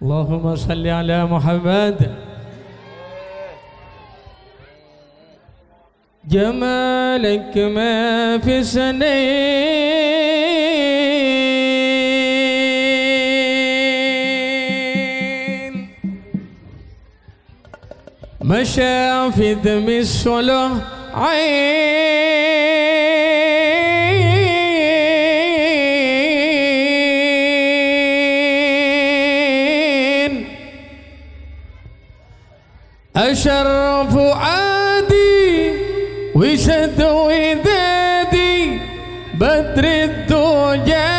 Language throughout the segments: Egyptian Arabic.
اللهم صل على محمد جمالك ما في سنين مشى في دم الصلاة عين أشرف عادي وشد ودادي بدر الدجى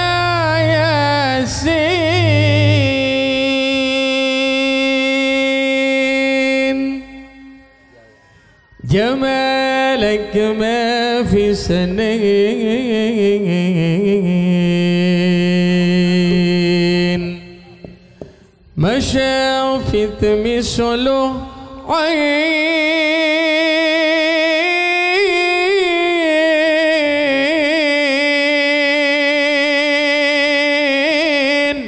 ياسين جمالك ما في سنين مشى في مثله عين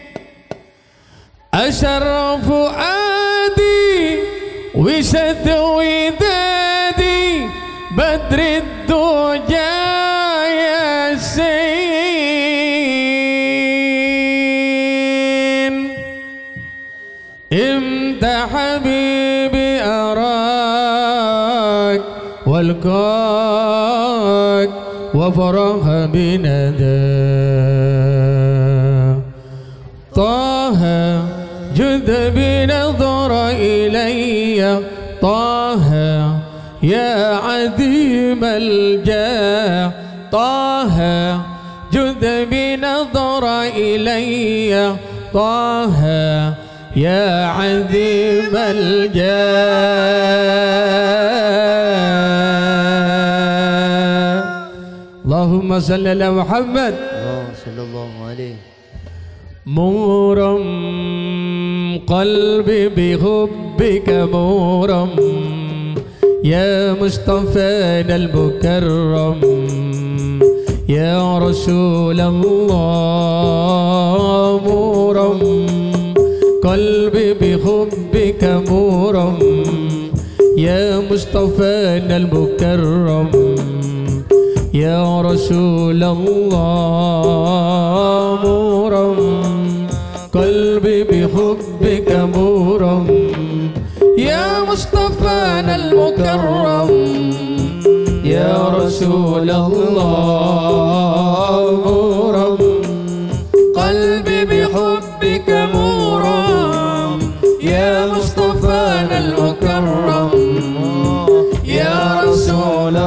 أشرف عادي وشد ودادي بدر الدجى ياسين امتى حبيبي أراك والقاك وفرح بندى طه جد بنظر إلي طه يا عديم الجاه طه جد بنظر إلي طه يا عديم الجاه اللهم صل على محمد الله صلى الله عليه مورم قلبي بحبك مورم يا مصطفانا المكرم يا رسول الله مورم قلبي بحبك مورم يا مصطفانا المكرم يا رسول الله مورم قلبي بحبك مورم يا مصطفانا المكرم يا رسول الله مورم قلبي بحبك مورم يا مصطفانا المكرم يا رسول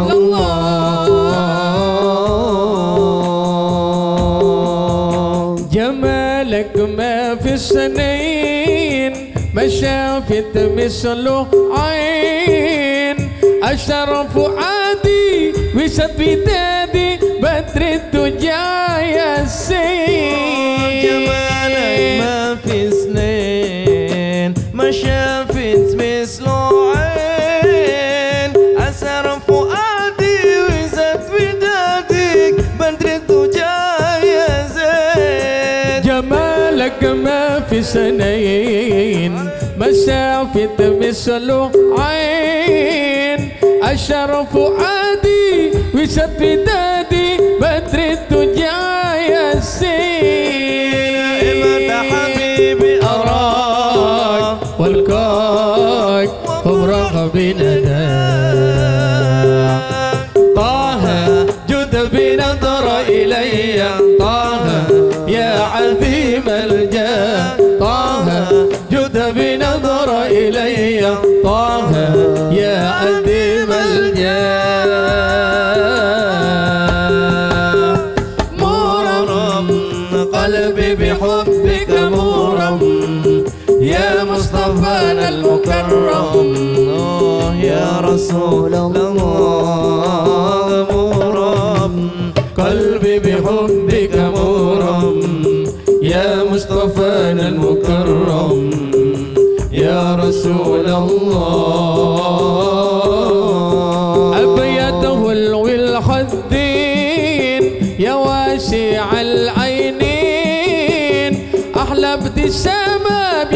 الله جمالك ما في السنين ما شافت مثله عين أشرف عادي وسط دادي بدر الدجى يا سيد جمالك ما في سنين ما شافت مثله عين أسر فؤادي وزاد بدادك بدر الدجى يا زين جمالك ما في سنين ما شافت مثله عين أشرف عادي وسط دادي بدر الدجى يا سيد إمتى حبيبي أراك والكاك وبرغ بندى طه جد بنظر إلي طه يا عظيم الجاه طه جد بنظر إلي طه يا عظيم الجاه مورم قلبي بحبك مورم يا مصطفانا المكرم الله يا رسول الله مرام قلبي بحبك مورم يا مصطفانا المكرم يا رسول الله أبيته الولحدين يا واسع العينين أحلى ابتسامة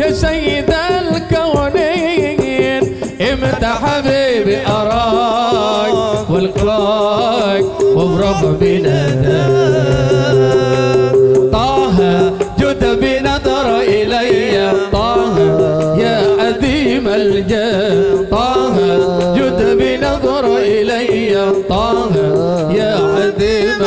يا سيد الكونين امتى حبيبي اراك والقاك وافرح بنداك طه جد بنظر الي طه يا عديم الجاه طه جد بنظر الي طه يا عديم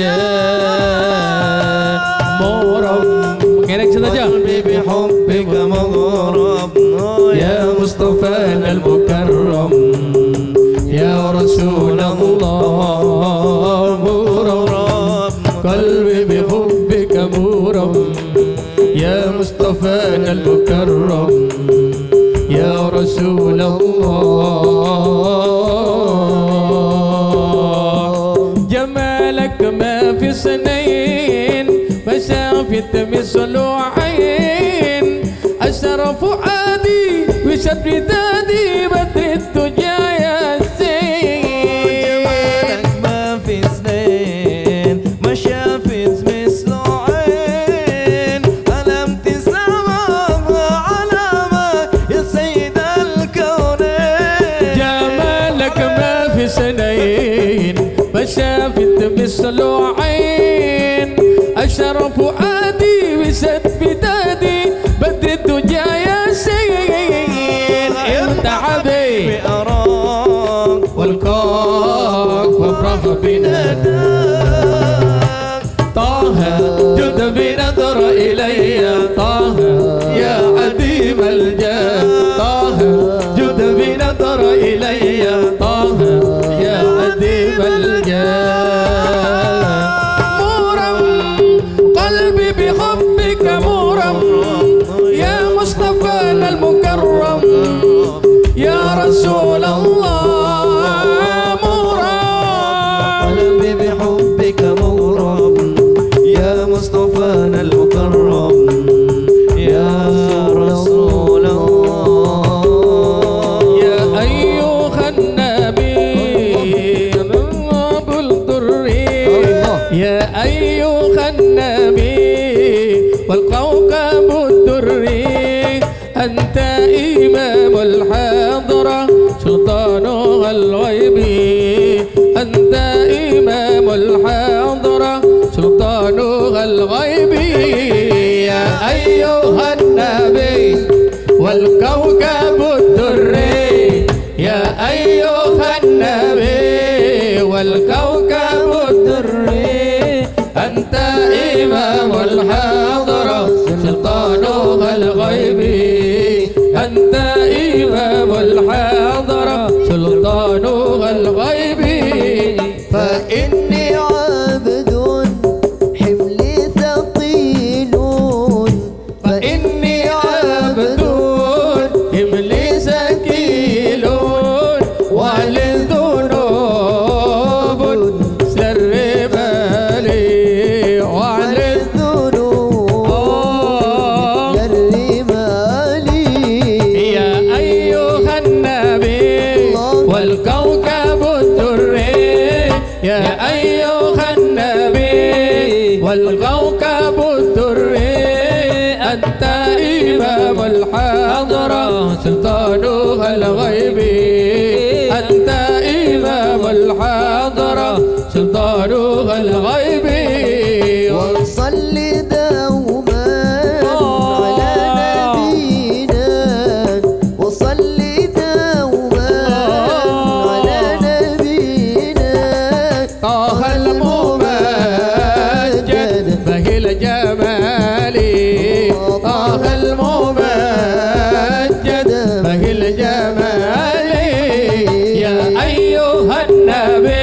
الجاه مورم كانك saja قلبي بحبك مغرب يا مصطفانا المكرم يا رسول الله مورم قلبي بحبك مورم يا مصطفانا المكرم يا رسول الله جمالك ما في سنين ما شافت مثل عين أشرف عادي وشد دادي بدر الدجى يا سيد جمالك ما في سنين ما شافت مثل عين أنا ابتسامة علامة يا سيد الكونين جمالك ما في سنين ما شافت مثل عين أشرف عادي وسد بدادي بدر الدجى يا سيد انت حبيب بأراك والكاك وافرح بنداك طه جد بنظر إلي طه يا عديم الجاه طه جد بنظر إلي طه يا عديم الجاه مورم قلبي بحبك مورم يا مصطفى المكرم يا رسول الله مورم قلبي بحبك مغرم يا مصطفانا المكرم يا رسول الله يا أيها النبي أبو الضري يا أيها النبي والكوكب الدري أنت إمام الحاضرة سلطانها الغيبي أنت إمام الحاضرة سلطانها الغيبي يا أيها النبي والكوكب الدري يا أيها النبي والكوكب الدري أنت إمام الحاضرة سلطانها الغيبي أنت إمام الحاضرة سلطانها الغيبي فإني عبد حملي ثقيل فإني عبد إبليس كيل وللذنوب سر بالي وعلى الذنوب للرمال يا أيها النبي والكوكب الدري يا أيها النبي والكوكب الدري أنت إمام الحاضرة سلطانها الغيبي أنت إمام الحاضرة سلطانها الغيبي وصل دوما على نبينا وصل دوما على نبينا طه الممجد بهل جمالي طه الممجد بهل جمالي يا أيها النبي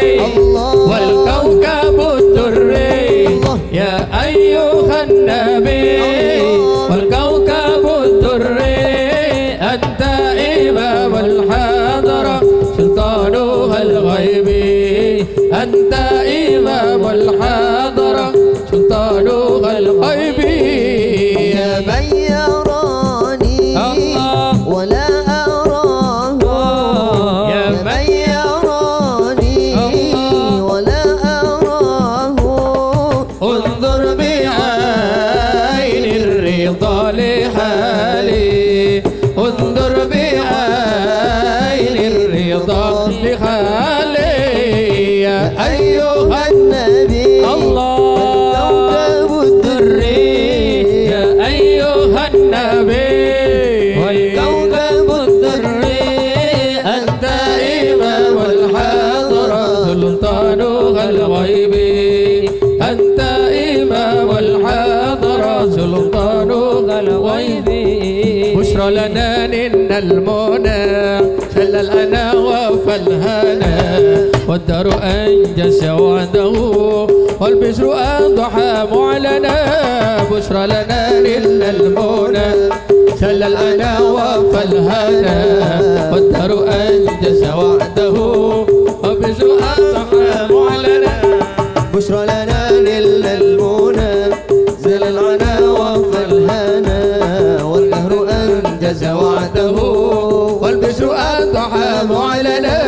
بشرى لنا إن المنى شل الأنا وفالهنا والدار أنجز وعده والبشر أضحى معلنا بشرى لنا إن المنى شل الأنا وفالهنا والدار أنجز وعده والبشر أضحى معلنا بشرى لنا نل المنى زل العنا وفى الهنا والدهر أنجز وعده والبشر أضحى معلنا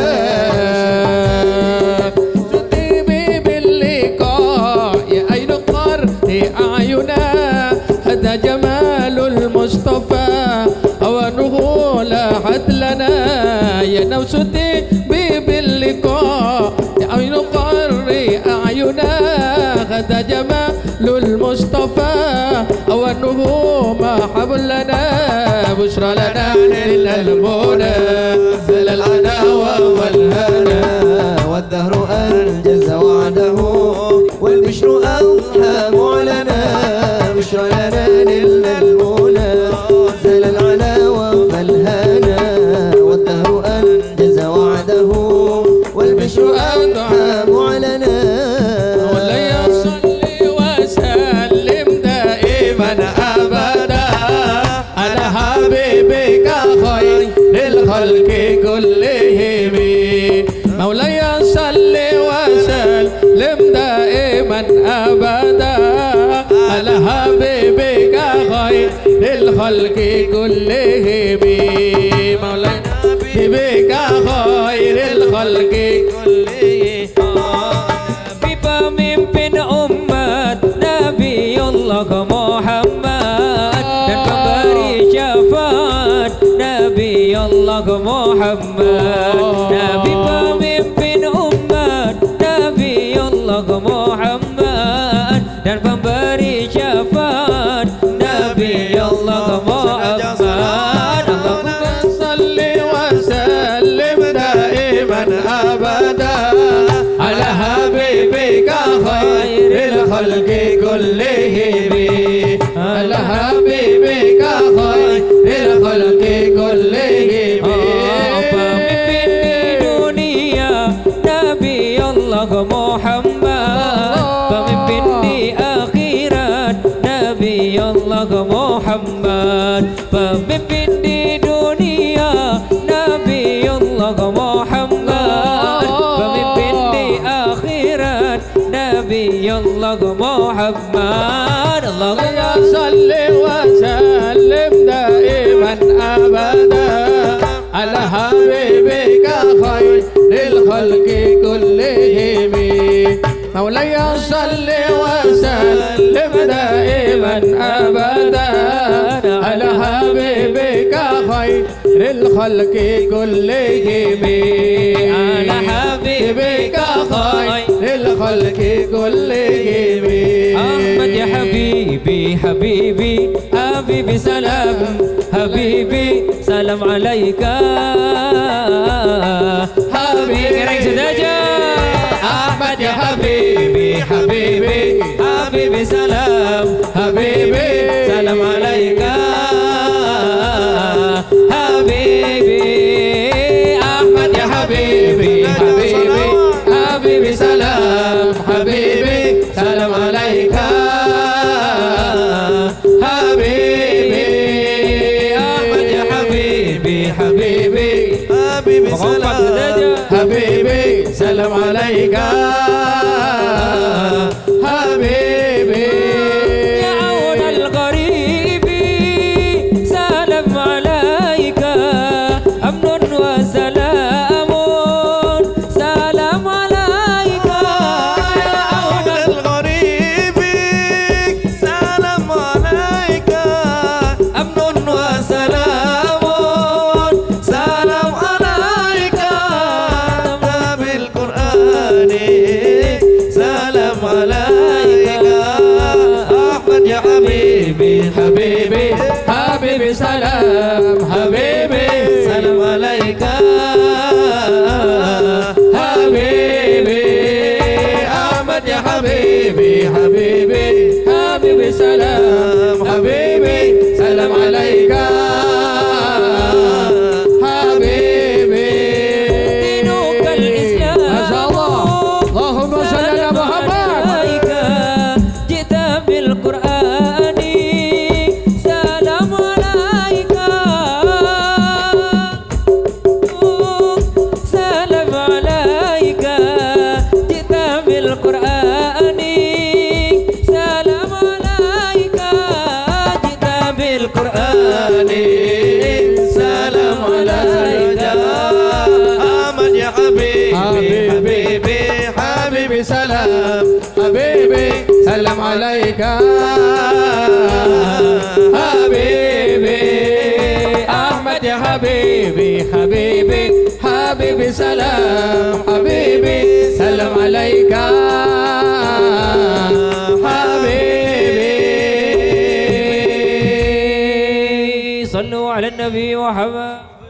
شديبي باللقاء يا أين القر أعينا هذا جمال المصطفى أوانه لاحت لنا يا نوسدي باللقاء يا أين القر أعينا هذا جمال المصطفى أوانه ما حبل لنا بشرى لنا من المنى زل العنا والهنا والدهر أنجز وعده والبشر أضحى معلنا بشرى لنا نل المنى زل العلا وفى الهنا والدهر أنجز وعده والبشر أضحى معلنا مولاي صل وسلم دائما ابدا على حبيبك خير الخلق كلهم مولاي صل وسلم دائما ابدا على حبيبك خير الخلق كلهم مولاي حبيبك خير الخلق Pemimpin umat Nabi Allah Muhammad Dan pemberi syafaat Nabi Allah Muhammad Nabi pemimpin umat Nabi Allah Muhammad Dan pemberi syafaat Nabi Allah Muhammad Allahumma صل وسلم دائما ابدا على حبيبك خير الخلق كلهم على حبيبك خير الخلق كلهم Pemimpin di dunia Nabi Allah Muhammad Pemimpin di akhirat Nabi Allah Muhammad Pemimpin di dunia Nabi Allah Muhammad Pemimpin di akhirat Nabi Allah Muhammad Allahumma صل وسلم دائما ابدا على حبيبك خير الخلق كلهم مولاي صل وسلم دائما ابدا على حبيبك خير الخلق كلهم على حبيبك خير الخلق كلهم أحمد يا حبيبي حبيبي حبيبي سلام حبيبي سلام عليك حبيبي رئيس دجا أحمد يا حبيبي حبيبي حبيبي سلام حبيبي سلام عليك حبيبي أحمد يا حبيبي حبيبي حبيبي سلام حبيبي سلام عليك حبيبي أحمد يا حبيبي حبيبي حبيبي محمد سلام دجا حبيبي سلام عليك حبيبي يا عون الغريب سلام عليك أمن وسلام سلام عليك يا عون الغريب سلام عليك أمن وسلام سلام عليك بالقرآن سلام عليك أحمد يا حبيبي حبيبي حبيبي سلام حبيبي سلام عليك حبيبي أحمد يا حبيبي حبيبي حبيبي سلام حبيبي سلام عليك عليك حبيبي أحمد يا حبيبي حبيبي حبيبي سلام حبيبي سلام عليك حبيبي صلوا على النبي محمد